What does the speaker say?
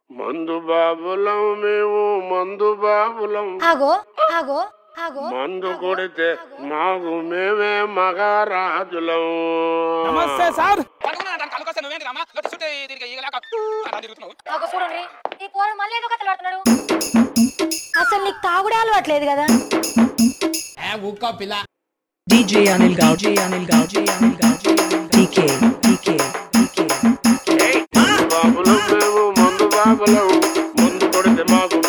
మందు బాబులం మేము మందు బాబులం ఆగో ఆగో ఆగో మందు కొడితే మాకు మేమే మగారాజులం నమస్తే సార్ ఆగో చూడండి ఈ పోరం మళ్ళీ ఏదో కథలు పడుతున్నాడు అసలు నీకు తాగుడే అలవాట్లేదు కదా ఊకా పిల్ల DJ Anil Gao, DJ Anil Gao, DJ Anil Gao, DJ Anil Gao. DK, DK, DK. మందు బాబులం మేము మందు బాబులం మందు కొడితే మాకు